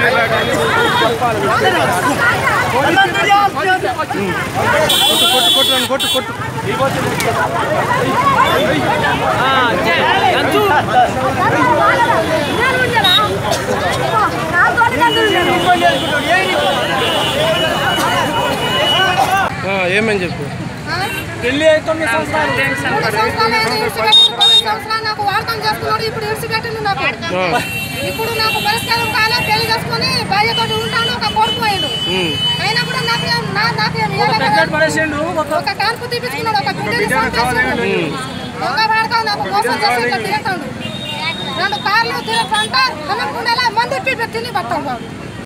కొట్టు కొట్టు నన్ను కొట్టు కొట్టు ఆ, ఏమని చెప్పు పెళ్లి అయితే తొమ్మిది సంవత్సరాలు సంవత్సరాలు ఇడిచిపెట్టిండు పది సంవత్సరాలు నాకు వాడకం చేసుకున్నాడు ఇప్పుడు ఇడిచిపెట్టిండు నాకు ఆ, ఇప్పుడు నాకు పరిష్కారం కాలే పెళ్లి చేసుకుని భార్యతో ఉంటాను ఒక కొడుకు అయ్యాడు ఉమ్, అయినా కూడా నాకేం నా నాకేం ఇవ్వలే కదా. ప్రెగ్నెంట్ పడేసిండు ఒక ఒక కాన్పు తీపించుకున్నాడు ఒక బిడ్డని చంపేసాడు ఒక వాడకం నాకు మోసం చేసి ఇట్లా తిరుగుతాడు రెండు కార్లు తిరగంట హనుకుండేలా మంది ఇప్పి తిని పట్టాడు వాడు